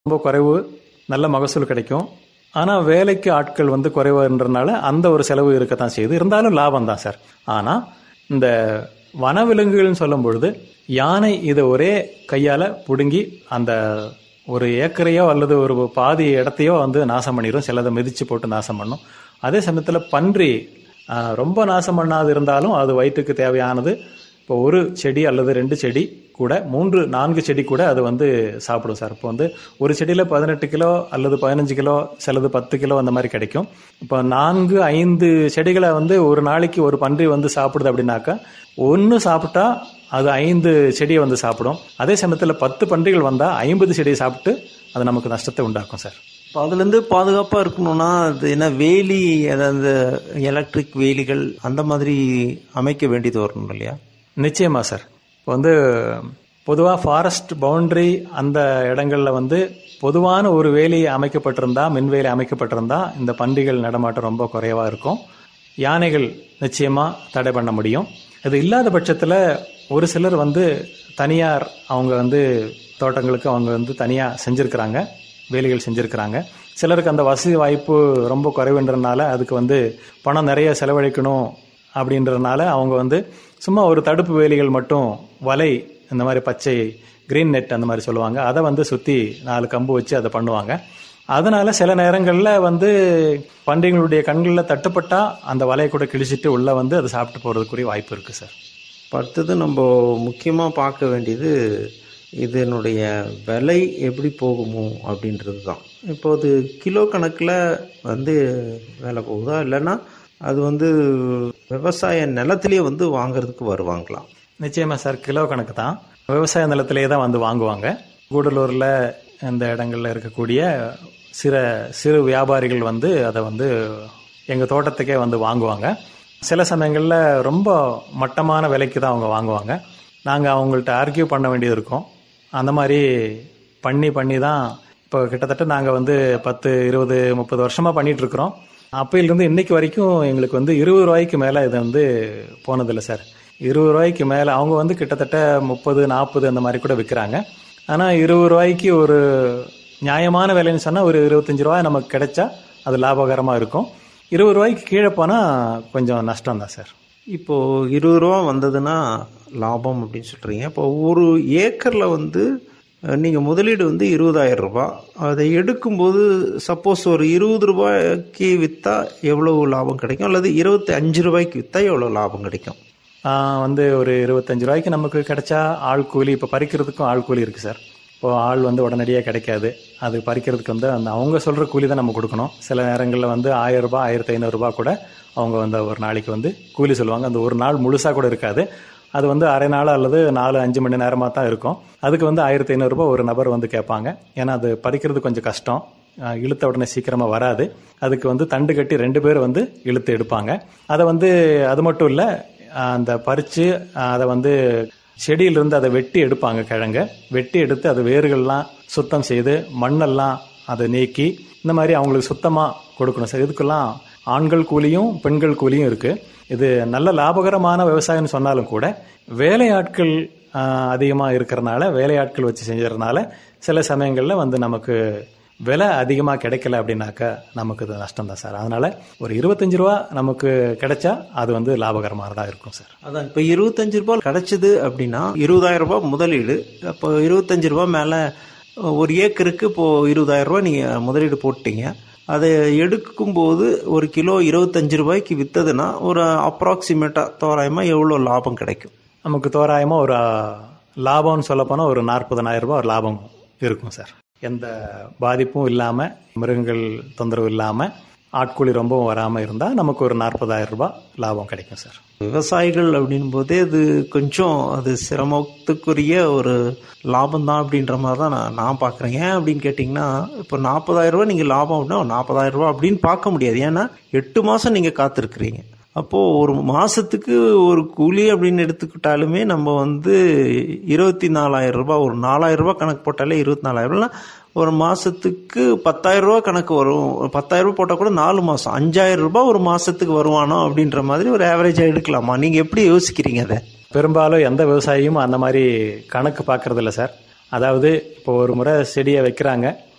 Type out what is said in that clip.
ரொம்ப குறைவு நல்ல மகசூல் கிடைக்கும் ஆனால் வேலைக்கு ஆட்கள் வந்து குறைவுன்றனால அந்த ஒரு செலவு இருக்கத்தான் செய்யுது இருந்தாலும் லாபம் தான் சார் ஆனால் இந்த வனவிலங்குகள்னு சொல்லும் பொழுது யானை இதை ஒரே கையால் பிடுங்கி அந்த ஒரு ஏக்கரையோ அல்லது ஒரு பாதி இடத்தையோ வந்து நாசம் பண்ணிடும் சிலதை மிதிச்சு போட்டு நாசம் பண்ணும் அதே சமயத்தில் பன்றி ஆஹ், ரொம்ப நாசம் பண்ணாது இருந்தாலும் அது வயிற்றுக்கு தேவையானது இப்போ ஒரு செடி அல்லது ரெண்டு செடி கூட மூன்று நான்கு செடி கூட அது வந்து சாப்பிடும் சார் இப்போ வந்து ஒரு செடியில் பதினெட்டு கிலோ அல்லது பதினஞ்சு கிலோ சிலது பத்து கிலோ அந்த மாதிரி கிடைக்கும் இப்போ நான்கு ஐந்து செடிகளை வந்து ஒரு நாளைக்கு ஒரு பன்றி வந்து சாப்பிடுது அப்படின்னாக்கா ஒன்று சாப்பிட்டா அது ஐந்து செடியை வந்து சாப்பிடும் அதே சமயத்தில் பத்து பன்றிகள் வந்தால் ஐம்பது செடியை சாப்பிட்டு அது நமக்கு நஷ்டத்தை உண்டாக்கும் சார் இப்போ அதுலேருந்து பாதுகாப்பாக இருக்கணும்னா அது என்ன வேலி அதாவது எலக்ட்ரிக் வேலிகள் அந்த மாதிரி அமைக்க வேண்டியது வரணும் இல்லையா நிச்சயமா சார் இப்போ வந்து பொதுவாக ஃபாரஸ்ட் பவுண்டரி அந்த இடங்கள்ல வந்து பொதுவான ஒரு வேலி அமைக்கப்பட்டிருந்தா மின்வேலி அமைக்கப்பட்டிருந்தா இந்த பன்றிகள் நடமாட்டம் ரொம்ப குறைவா இருக்கும் யானைகள் நிச்சயமா தடை பண்ண முடியும் இது இல்லாத பட்சத்தில் ஒரு சிலர் வந்து தனியார் அவங்க வந்து தோட்டங்களுக்கு அவங்க வந்து தனியாக செஞ்சுருக்கிறாங்க வேலிகள் செஞ்சுருக்கிறாங்க சிலருக்கு அந்த வசதி வாய்ப்பு ரொம்ப குறைவுன்றனால அதுக்கு வந்து பணம் நிறைய செலவழிக்கணும் அப்படின்றதுனால அவங்க வந்து சும்மா ஒரு தடுப்பு வேலிகள் மட்டும் வலை இந்த மாதிரி பச்சை கிரீன் நெட் அந்த மாதிரி சொல்லுவாங்க அதை வந்து சுற்றி நாலு கம்பு வச்சு அதை பண்ணுவாங்க அதனால சில நேரங்களில் வந்து பன்றிகளுடைய கண்களில் தட்டுப்பட்டா அந்த வலையை கூட கிழிச்சிட்டு உள்ளே வந்து அதை சாப்பிட்டு போகிறதுக்குரிய வாய்ப்பு இருக்குது சார் இப்போ அடுத்தது நம்ம முக்கியமாக பார்க்க வேண்டியது இதனுடைய விலை எப்படி போகுமோ அப்படின்றது தான் இப்போ அது கிலோ கணக்கில் வந்து விலை போகுதா இல்லைன்னா அது வந்து விவசாய நிலத்திலேயே வந்து வாங்குறதுக்கு வருவாங்களாம் நிச்சயமா சார் கிலோ கணக்கு தான் விவசாய நிலத்திலேயே தான் வந்து வாங்குவாங்க கூடலூரில் இந்த இடங்கள்ல இருக்கக்கூடிய சில சிறு வியாபாரிகள் வந்து அதை வந்து எங்கள் தோட்டத்துக்கே வந்து வாங்குவாங்க சில சமயங்களில் ரொம்ப மட்டமான விலைக்கு தான் அவங்க வாங்குவாங்க நாங்கள் அவங்கள்ட்ட ஆர்கியூ பண்ண வேண்டியது இருக்கும் அந்த மாதிரி பண்ணி பண்ணி தான் இப்போ கிட்டத்தட்ட நாங்கள் வந்து பத்து இருபது முப்பது வருஷமாக பண்ணிட்டு இருக்கிறோம் அப்பையிலிருந்து இன்னைக்கு வரைக்கும் எங்களுக்கு வந்து இருபது ரூபாய்க்கு மேலே இது வந்து போனதில்லை சார் இருபது ரூபாய்க்கு மேலே அவங்க வந்து கிட்டத்தட்ட முப்பது நாற்பது அந்த மாதிரி கூட விற்கிறாங்க ஆனால் இருபது ரூபாய்க்கு ஒரு நியாயமான விலைன்னு சொன்னால் ஒரு இருபத்தஞ்சு ரூபாய் நமக்கு கிடைச்சா அது லாபகரமாக இருக்கும் இருபது ரூபாய்க்கு கீழே போனால் கொஞ்சம் நஷ்டம் தான் சார் இப்போ இருபது ரூபா வந்ததுன்னா லாபம் அப்படின்னு சொல்றீங்க இப்போ ஒரு ஏக்கர்ல வந்து அஹ், நீங்க முதலீடு வந்து இருபதாயிரம் ரூபாய் அதை எடுக்கும்போது சப்போஸ் ஒரு இருபது ரூபாய்க்கு வித்தா எவ்வளவு லாபம் கிடைக்கும் அல்லது இருபத்தி அஞ்சு ரூபாய்க்கு வித்தா எவ்வளவு லாபம் கிடைக்கும் ஆஹ் வந்து ஒரு இருபத்தஞ்சு ரூபாய்க்கு நமக்கு கிடைச்சா ஆள் கூலி இப்போ பறிக்கிறதுக்கும் ஆள் கூலி இருக்குது சார் இப்போ ஆள் வந்து உடனடியாக கிடைக்காது அது பறிக்கிறதுக்கு வந்து அந்த அவங்க சொல்கிற கூலி தான் நம்ம கொடுக்கணும் சில நேரங்களில் வந்து ஆயிரம் ரூபாய் ஆயிரத்தி ஐநூறுரூபா கூட அவங்க வந்து ஒரு நாளைக்கு வந்து கூலி சொல்லுவாங்க அந்த ஒரு நாள் முழுசாக கூட இருக்காது அது வந்து அரை நாள் அல்லது நாலு அஞ்சு மணி நேரமாக தான் இருக்கும் அதுக்கு வந்து ஆயிரத்தி ஐநூறுரூபா ஒரு நபர் வந்து கேட்பாங்க ஏன்னா அது பறிக்கிறது கொஞ்சம் கஷ்டம் ஆஹ் இழுத்த உடனே சீக்கிரமாக வராது அதுக்கு வந்து தண்டு கட்டி ரெண்டு பேர் வந்து இழுத்து எடுப்பாங்க அதை வந்து அது மட்டும் இல்லை அந்த பறித்து அதை வந்து செடியிலிருந்து அதை வெட்டி எடுப்பாங்க கிழங்க வெட்டி எடுத்து அது வேர்கள்லாம் சுத்தம் செய்து மண்ணெல்லாம் அதை நீக்கி இந்த மாதிரி அவங்களுக்கு சுத்தமாக கொடுக்கணும் சார் இதுக்கெல்லாம் ஆண்கள் கூலியும் பெண்கள் கூலியும் இருக்குது இது நல்ல லாபகரமான விவசாயம்னு சொன்னாலும் கூட வேலையாட்கள் அதிகமாக இருக்கிறனால வேலையாட்கள் வச்சு செஞ்சதுனால சில சமயங்களில் வந்து நமக்கு விலை அதிகமாக கிடைக்கல அப்படின்னாக்கா நமக்கு இது நஷ்டம் தான் சார் அதனால ஒரு இருபத்தஞ்சு ரூபா நமக்கு கிடைச்சா அது வந்து லாபகரமாக தான் இருக்கும் சார் அதான் இப்போ இருபத்தஞ்சு ரூபாய் கிடைச்சது அப்படின்னா இருபதாயிரம் ரூபாய் முதலீடு அப்போ இருபத்தஞ்சு ரூபாய் மேலே ஒரு ஏக்கருக்கு இப்போ இருபதாயிரம் ரூபாய் நீங்கள் முதலீடு போட்டீங்க அதை எடுக்கும்போது ஒரு கிலோ இருபத்தஞ்சு ரூபாய்க்கு விற்றதுன்னா ஒரு அப்ராக்சிமேட்டாக தோராயமாக எவ்வளோ லாபம் கிடைக்கும் நமக்கு தோராயமாக ஒரு லாபம்னு சொல்ல போனால் ஒரு நாற்பதனாயிரம் ரூபாய் ஒரு லாபம் இருக்கும் சார் எந்த பாதிப்பும் இல்லாமல் மிருகங்கள் தொந்தரவு இல்லாமல் ஆட்கூலி ரொம்பவும் வராமல் இருந்தால் நமக்கு ஒரு நாற்பதாயிரம் ரூபாய் லாபம் கிடைக்கும் சார் விவசாயிகள் அப்படின் போதே அது கொஞ்சம் அது சிரமத்துக்குரிய ஒரு லாபம் தான் அப்படின்ற மாதிரி தான் நான் நான் பார்க்குறேன் ஏன் அப்படின்னு கேட்டிங்கன்னா இப்போ நாற்பதாயிரம் ரூபாய் நீங்கள் லாபம் அப்படின்னா நாற்பதாயிரம் ரூபாய் அப்படின்னு பார்க்க முடியாது ஏன்னா எட்டு மாதம் நீங்கள் காத்திருக்கிறீங்க அப்போது ஒரு மாதத்துக்கு ஒரு கூலி அப்படின்னு எடுத்துக்கிட்டாலுமே நம்ம வந்து இருபத்தி நாலாயிரம் ரூபாய் ஒரு நாலாயிரம் ரூபாய் கணக்கு போட்டாலே இருபத்தி நாலாயிரம் ரூபாய் ஒரு மாதத்துக்கு பத்தாயிரம் ரூபாய் கணக்கு வரும் பத்தாயிரம் ரூபாய் போட்டால் கூட நாலு மாதம் அஞ்சாயிரம் ரூபாய் ஒரு மாதத்துக்கு வருவானோ அப்படின்ற மாதிரி ஒரு ஆவரேஜாக எடுக்கலாமா நீங்கள் எப்படி யோசிக்கிறீங்க அதை பெரும்பாலும் எந்த விவசாயியும் அந்த மாதிரி கணக்கு பார்க்கறது இல்லை சார் அதாவது இப்போ ஒரு முறை செடியை வைக்கிறாங்க